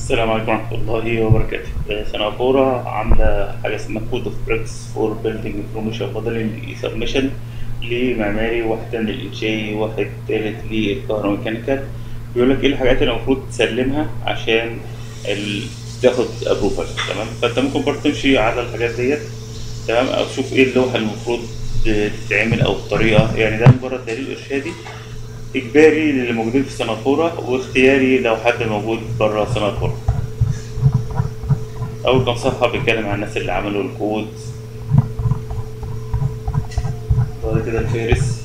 السلام عليكم ورحمة الله وبركاته. آه، سنغافورة عاملة حاجة اسمها كود اوف بريكس فور بيلدينج انفورميشن موديلنج سبمشن لمعماري واحد تاني للإنشائي واحد تالت للكهروميكانيكال بيقول لك ايه الحاجات اللي المفروض تسلمها عشان ال... تاخد ابروفال تمام فانت ممكن برضه تمشي على الحاجات ديت تمام او تشوف ايه اللوحة اللي المفروض تتعمل او الطريقة يعني ده مجرد دليل ارشادي إجباري للي موجودين في سنغافورة واختياري لو حد موجود بره سنغافورة. أول كام صفحة بيتكلم عن الناس اللي عملوا الكود بعد كده الفهرس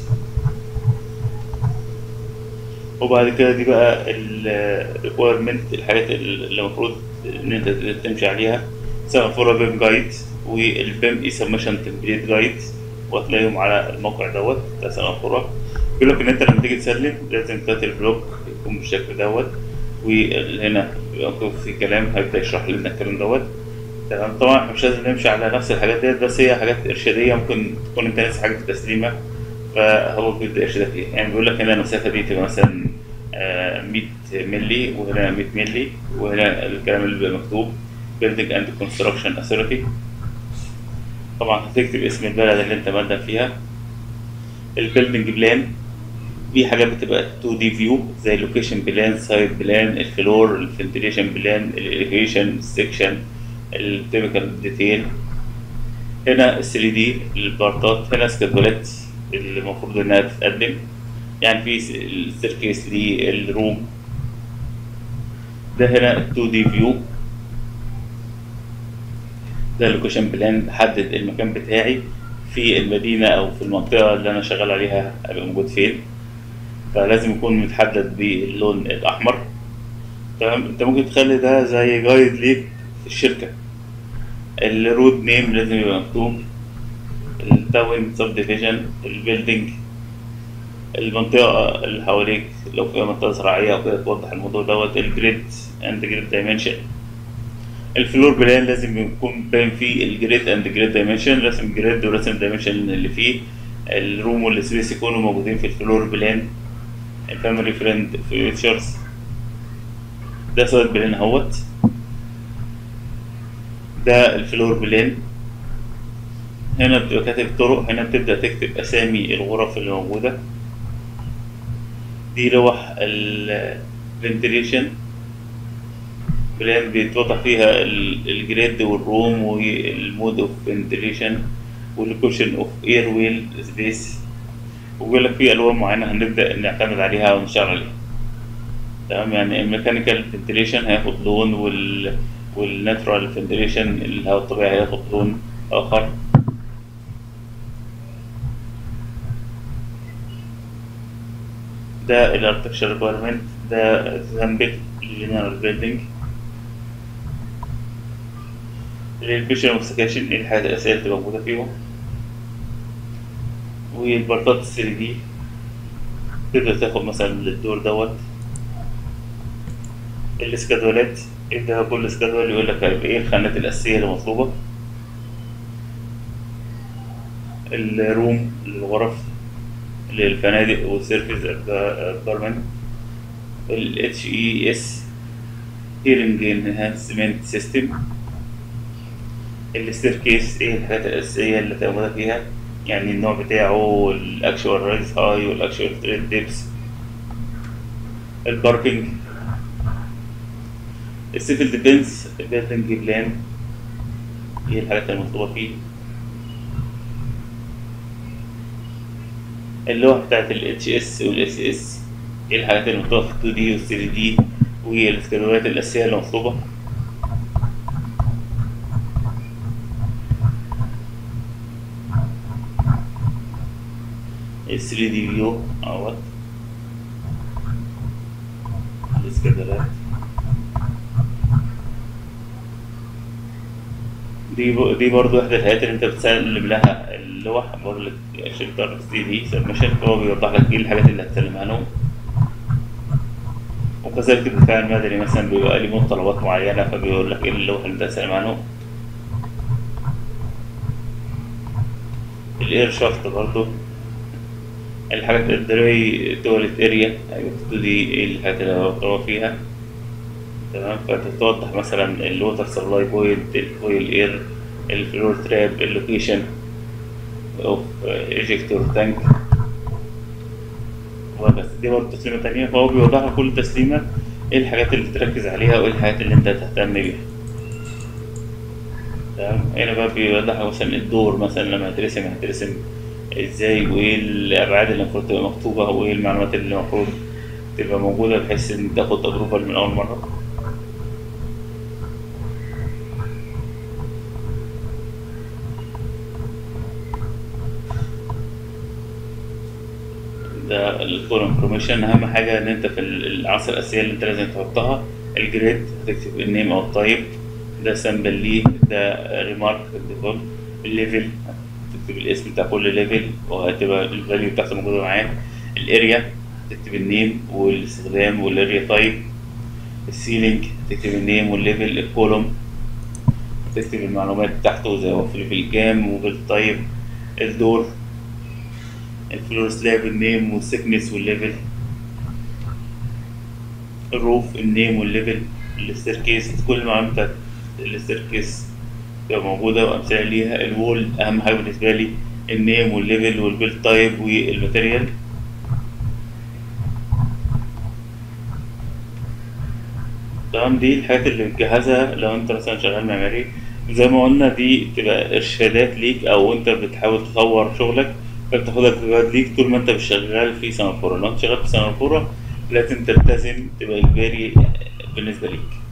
وبعد كده دي بقى الريكويرمنت الحاجات اللي المفروض إن أنت تمشي عليها سنغافورة بيم جايد والبيم اي سبمشن تمبليت جايد وهتلاقيهم على الموقع دوت بتاع سنغافورة بيقول لك ان انت لما تيجي تسلم لازم تلات البلوك يكون بالشكل دوت وهنا مكتوب في كلام هيبدا يشرح لنا الكلام دوت تمام طبعا احنا مش لازم نمشي على نفس الحاجات ديت بس هي حاجات ارشاديه ممكن تكون انت ناسي حاجه في التسليمه فهو بيبدا يرشدك فيها يعني بيقول لك هنا المسافه دي تبقى مثلا آه، 100 مللي وهنا 100 مللي وهنا الكلام اللي بيبقى مكتوب building and construction authority طبعا هتكتب اسم البلد اللي انت مقدم فيها البيلدنج بلان في حاجات بتبقى 2 دي فيو زي اللوكيشن بلان سايت بلان الفلور الفنتيليشن بلان الاليفيشن السكشن التيبيكال ديتيل هنا ال 3 دي البارتات هنا سكادولات اللي المفروض انها تتقدم يعني في السيركيس للروم ده هنا 2 دي فيو ده اللوكيشن بلان بحدد المكان بتاعي في المدينة أو في المنطقة اللي أنا شغال عليها أبقى موجود فين فلازم يكون متحدد باللون الأحمر تمام أنت ممكن تخلي ده زي جايد ليك في الشركة الرود نيم لازم يبقى مكتوب التاون سب ديفيجن البيلدينج المنطقة اللي حواليك لو فيها منطقة زراعية أو كده توضح الموضوع دوت الجريد أند جريد دايمنشن الفلور بلان لازم يكون باين فيه الجريد اند جريد دايمنشن رسم جريد ورسم دايمنشن اللي فيه الروم والسبيس يكونوا موجودين في الفلور بلان الفاميلي فريند فيتشرز ده سايد بلان اهوت ده الفلور بلان هنا بتبقى كاتب طرق هنا بتبدأ تكتب أسامي الغرف اللي موجودة دي لوح الفنتيليشن بلان بيتوضح فيها الجريد والروم والمود اوف فنتيليشن والكوشن اوف اير ويل سبيس وبيقول لك في الوان معينه هنبدا نعتمد عليها ونشتغل عليها تمام يعني الميكانيكال فنتيليشن هياخد لون وال والناترال فنتيليشن الهواء الطبيعي هياخد لون اخر ده الارتكشر ريكويرمنت ده اكزامبل للجنرال بيلدينج البيشن والسكاشن ايه الحاجات الأساسية اللي موجودة فيهم والبارتات الثري دي تقدر تاخد مثلا الدور دوت الاسكادولات يبدأ كل اسكادول يقول لك ايه الخانات الأساسية اللي مطلوبة الروم الغرف للفنادق والسيرفيس ابارتمنت ال اتش اي اس هيرنج انهانسمنت سيستم الستيركيس ايه الحاجات الأساسية اللي موجودة فيها يعني النوع بتاعه الأكشوال رايز هاي والأكشوال تريد ديبس الباركينج السيفل ديفنس بيلدنج بلان ايه الحاجات المطلوبة فيه اللوحة بتاعت ال HS وال SS ايه الحاجات المطلوبة في ال 2D وال 3D والسكادولات الأساسية اللي مطلوبة ال 3 دي فيو اهوت الاسكادرات دي ب... دي برضو احدى الحاجات اللي انت بتسلم لها اللوح بقول لك شركة سي دي سبمشن هو بيوضح لك ايه الحاجات اللي هتسلمها لهم وكذلك الدفاع المدني مثلا بيبقى ليه متطلبات معينة فبيقول لك ايه اللوح اللي انت هتسلمها لهم الاير شافت برضو الحاجات الدراي تواليت اريا ايوه دي ايه الحاجات اللي هو فيها تمام فانت توضح مثلا الووتر سبلاي بوينت الكويل اير الفلور تراب اللوكيشن اوف ايجكتور تانك بس دي برضه تسليمة تانية فهو بيوضح لك كل تسليمة ايه الحاجات اللي تركز عليها وايه الحاجات اللي انت تهتم بيها تمام هنا بقى بيوضح لك مثلا الدور مثلا لما هترسم هترسم ازاي وايه الابعاد اللي المفروض تبقى مكتوبة وايه المعلومات اللي المفروض تبقى موجودة بحيث ان تاخد تجربة من اول مرة ده الكولوم انفورميشن اهم حاجه ان انت في العناصر الاساسيه اللي انت لازم تحطها الجريد هتكتب النيم او التايب ده سامبل ليه ده ريمارك ديفولت الليفل هتكتب الاسم بتاع كل ليفل وهتبقى الفاليو بتاعته موجوده معاه الاريا هتكتب النيم والاستخدام والاريا تايب السيلينج هتكتب النيم والليفل الكولوم تكتب المعلومات بتاعته زي هو في ليفل كام وبالتايب الدور الفلور سلاب النيم والسكنس والليفل الروف النيم والليفل الستيركيس كل المعلومات بتاعت الستيركيس تبقى موجودة وأمثلة ليها الوول أهم حاجة بالنسبة لي النيم والليفل والبيلد تايب والماتيريال تمام دي الحاجات اللي بتجهزها لو انت مثلا شغال معماري زي ما قلنا دي تبقى ارشادات ليك او انت بتحاول تطور شغلك فبتاخدها كجواد ليك طول ما انت شغال في سنغافورة لو انت شغال في سنغافورة لازم تلتزم تبقى اجباري بالنسبة ليك